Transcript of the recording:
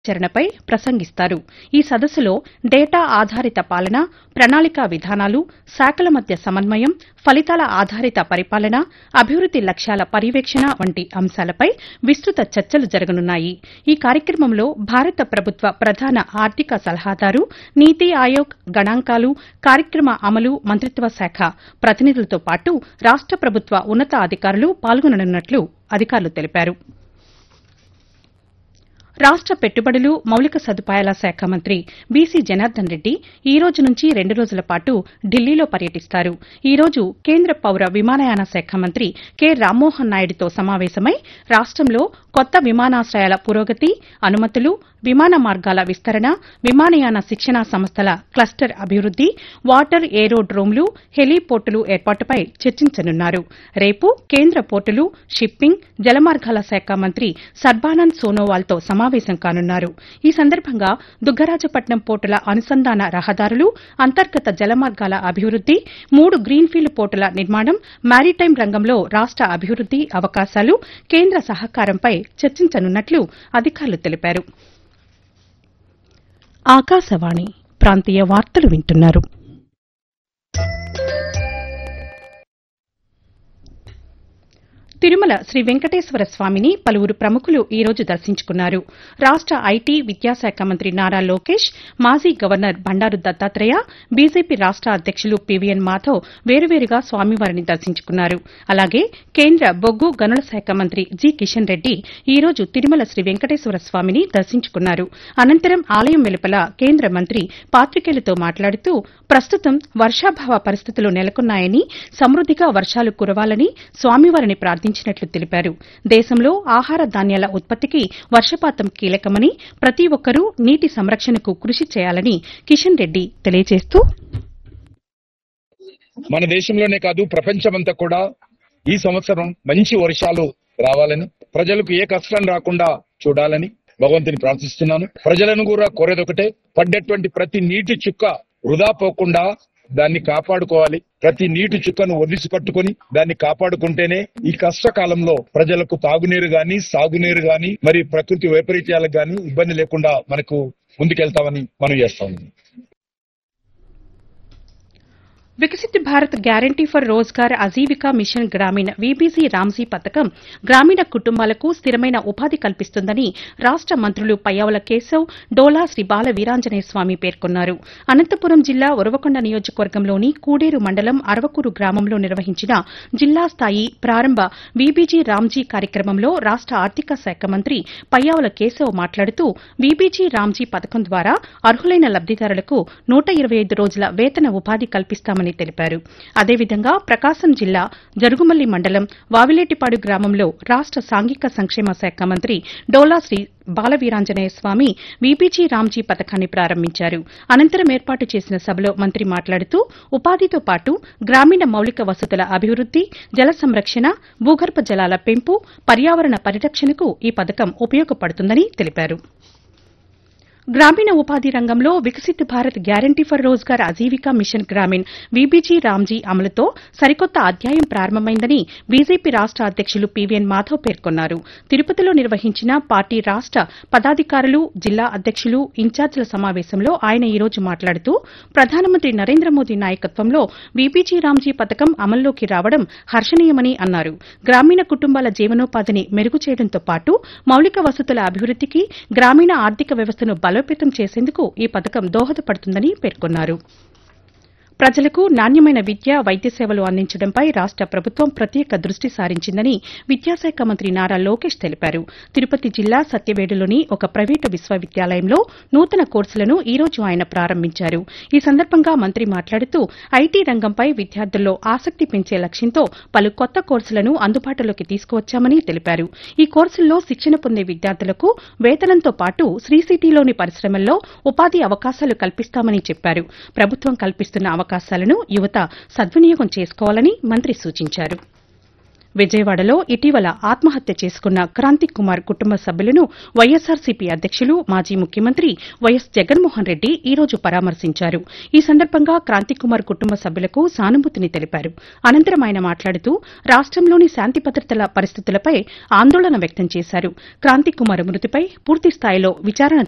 చరణపై ప్రసంగిస్తారు ఈ సదస్సులో డేటా ఆధారిత పాలన ప్రణాళికా విధానాలు శాఖల మధ్య సమన్వయం ఫలితాల ఆధారిత పరిపాలన అభివృద్ది లక్ష్యాల పర్యవేక్షణ వంటి అంశాలపై విస్తృత చర్చలు జరగనున్నాయి ఈ కార్యక్రమంలో భారత ప్రభుత్వ ప్రధాన ఆర్థిక సలహాదారు నీతి ఆయోగ్ గణాంకాలు కార్యక్రమ అమలు మంత్రిత్వ శాఖ ప్రతినిధులతో పాటు రాష్ట ప్రభుత్వ ఉన్నతాధికారులు పాల్గొననున్నట్లు అధికారులు తెలిపారు రాష్ట పెట్టుబడులు మౌలిక సదుపాయాల శాఖ మంత్రి బీసీ జనార్దన్ రెడ్డి ఈ రోజు నుంచి రెండు రోజుల పాటు ఢిల్లీలో పర్యటిస్తారు ఈ రోజు కేంద్ర పౌర విమానయాన శాఖ మంత్రి కె రామ్మోహన్ నాయుడుతో సమావేశమై రాష్టంలో కొత్త విమానాశ్రయాల పురోగతి అనుమతులు విమాన మార్గాల విస్తరణ విమానయాన శిక్షణా సంస్థల క్లస్టర్ అభివృద్ది వాటర్ ఏరోడ్రోమ్లు హెలీపోర్టులు ఏర్పాటుపై చర్చించనున్నారు రేపు కేంద్ర పోర్టులు షిప్పింగ్ జలమార్గాల శాఖ మంత్రి సర్బానంద్ సోనోవాల్తో సమావేశం కానున్నారు ఈ సందర్భంగా దుగ్గరాజపట్నం పోర్టుల అనుసంధాన రహదారులు అంతర్గత జలమార్గాల అభివృద్ది మూడు గ్రీన్ఫీల్డ్ పోర్టుల నిర్మాణం మారిటైమ్ రంగంలో రాష్ట అభివృద్ది అవకాశాలు కేంద్ర సహకారంపై చర్చించనున్నట్లు అధికారులు తెలిపారు ఆకాశవాణి ప్రాంతీయ వార్తలు వింటున్నారు తిరుమల శ్రీ వెంకటేశ్వర స్వామిని పలువురు ప్రముఖులు ఈ రోజు దర్శించుకున్నారు రాష్ట ఐటీ విద్యాశాఖ మంత్రి నారా లోకేష్ మాజీ గవర్నర్ బండారు దత్తాత్రేయ బీజేపీ రాష్ట అధ్యకులు పీవీఎన్ మాధవ్ వేరువేరుగా స్వామివారిని దర్శించుకున్నారు అలాగే కేంద్ర బొగ్గు గనుల శాఖ మంత్రి జి కిషన్ రెడ్డి ఈ రోజు తిరుమల శ్రీ వెంకటేశ్వర స్వామిని దర్శించుకున్నారు అనంతరం ఆలయం వెలుపల కేంద్ర మంత్రి పాతికేయులతో మాట్లాడుతూ ప్రస్తుతం వర్షాభావ పరిస్థితులు నెలకొన్నాయని సమృద్దిగా వర్షాలు కురవాలని స్వామివారిని ప్రార్థించినట్లు తెలిపారు దేశంలో ఆహార ధాన్యాల ఉత్పత్తికి వర్షపాతం కీలకమని ప్రతి ఒక్కరూ నీటి సంరక్షణకు కృషి చేయాలని కిషన్ రెడ్డి తెలియజేస్తూ మన దేశంలోనే కాదు ప్రపంచమంతా కూడా ఈ సంవత్సరం మంచి వర్షాలు రావాలని ప్రజలకు ఏ కష్టం రాకుండా చూడాలని భగవంతుని ప్రార్థిస్తున్నాను ప్రజలను కూడా కోరేదొకటే పడ్డటువంటి ప్రతి నీటి చుక్క వృధా పోకుండా దాన్ని కాపాడుకోవాలి ప్రతి నీటి చుక్కను ఒడిసి పట్టుకొని దాన్ని కాపాడుకుంటేనే ఈ కష్టకాలంలో ప్రజలకు తాగునీరు గాని సాగునీరు గాని మరి ప్రకృతి వైపరీత్యాలకు గాని ఇబ్బంది లేకుండా మనకు ముందుకెళ్తామని మనం చేస్తాం Viksit Bharat guarantee for Rozgar Ajeevika mission Gramin VBG Ramji పథకం గ్రామీణ కుటుంబాలకు స్థిరమైన ఉపాధి కల్పిస్తుందని రాష్ట మంత్రులు పయ్యావుల కేశవ్ డోలా శ్రీ బాల వీరాంజనేయ స్వామి పేర్కొన్నారు అనంతపురం జిల్లా ఉరవకొండ నియోజకవర్గంలోని కూడేరు మండలం అరవకూరు గ్రామంలో నిర్వహించిన జిల్లా స్థాయి ప్రారంభ వీబీజీ రామ్జీ కార్యక్రమంలో రాష్ట ఆర్థిక శాఖ మంత్రి పయ్యావుల కేశవ్ మాట్లాడుతూ వీబీజీ రామ్జీ పథకం ద్వారా అర్హులైన లబ్దిదారులకు నూట ఇరవై ఐదు రోజుల వేతన ఉపాధి కల్పిస్తామని తెలిపారు అదేవిధంగా ప్రకాశం జిల్లా జరుగుమల్లి మండలం వావిలేటిపాడు గ్రామంలో రాష్ట సాంఘిక సంక్షేమ శాఖ మంత్రి డోలా శ్రీ బాలవీరాంజనేయ స్వామి వీపీజీ రామ్జీ పథకాన్ని ప్రారంభించారు అనంతరం ఏర్పాటు చేసిన సభలో మంత్రి మాట్లాడుతూ ఉపాధితో పాటు గ్రామీణ మౌలిక వసతుల అభివృద్ది జల సంరక్షణ భూగర్భ జలాల పెంపు పర్యావరణ పరిరక్షణకు ఈ పథకం ఉపయోగపడుతుందని తెలిపారు గ్రామీణ ఉపాధి రంగంలో Viksit Bharat guarantee for Rozgar Ajeevika mission Gramin VBG Ramji అమలుతో సరికొత్త అధ్యాయం ప్రారంభమైందని బీజేపీ రాష్ట అధ్యకులు పీవీఎన్ మాధవ్ పేర్కొన్నారు తిరుపతిలో నిర్వహించిన పార్టీ రాష్ట పదాధికారులు జిల్లా అధ్యకులు ఇన్ఛార్జీల సమావేశంలో ఆయన ఈ రోజు మాట్లాడుతూ ప్రధానమంత్రి నరేంద్ర మోదీ నాయకత్వంలో వీబీజీ రామ్జీ పథకం అమల్లోకి రావడం హర్షణీయమని అన్నారు గ్రామీణ కుటుంబాల జీవనోపాధిని మెరుగు చేయడంతో పాటు మౌలిక వసతుల అభివృద్దికి గ్రామీణ ఆర్థిక వ్యవస్థను బలోపేతం చేసేందుకు ఈ పథకం దోహదపడుతుందని పేర్కొన్నారు ప్రజలకు నాణ్యమైన విద్య వైద్య సేవలు అందించడంపై రాష్ట ప్రభుత్వం ప్రత్యేక దృష్టి సారించిందని విద్యాశాఖ మంత్రి నారా లోకేష్ తెలిపారు తిరుపతి జిల్లా సత్యవేడులోని ఒక ప్రైవేటు విశ్వవిద్యాలయంలో నూతన కోర్సులను ఈ రోజు ఆయన ప్రారంభించారు ఈ సందర్భంగా మంత్రి మాట్లాడుతూ ఐటీ రంగంపై విద్యార్థుల్లో ఆసక్తి పెంచే లక్ష్యంతో పలు కొత్త కోర్సులను అందుబాటులోకి తీసుకువచ్చామని తెలిపారు ఈ కోర్సుల్లో శిక్షణ పొందే విద్యార్థులకు వేతనంతో పాటు శ్రీసిటీలోని పరిశ్రమల్లో ఉపాధి అవకాశాలు కల్పిస్తామని చెప్పారు ప్రభుత్వం కల్పిస్తున్న అవకాశాలను యువత సద్వినియోగం చేసుకోవాలని మంత్రి సూచించారు విజయవాడలో ఇటీవల ఆత్మహత్య చేసుకున్న క్రాంతి కుమార్ కుటుంబ సభ్యులను వైఎస్సార్సీపీ అధ్యకులు మాజీ ముఖ్యమంత్రి వైఎస్ జగన్మోహన్ రెడ్డి ఈ రోజు పరామర్శించారు ఈ సందర్భంగా క్రాంతి కుమార్ కుటుంబ సభ్యులకు సానుభూతిని తెలిపారు అనంతరం ఆయన మాట్లాడుతూ రాష్టంలోని శాంతి భద్రతల పరిస్థితులపై ఆందోళన వ్యక్తం చేశారు క్రాంతి కుమార్ మృతిపై పూర్తి స్థాయిలో విచారణ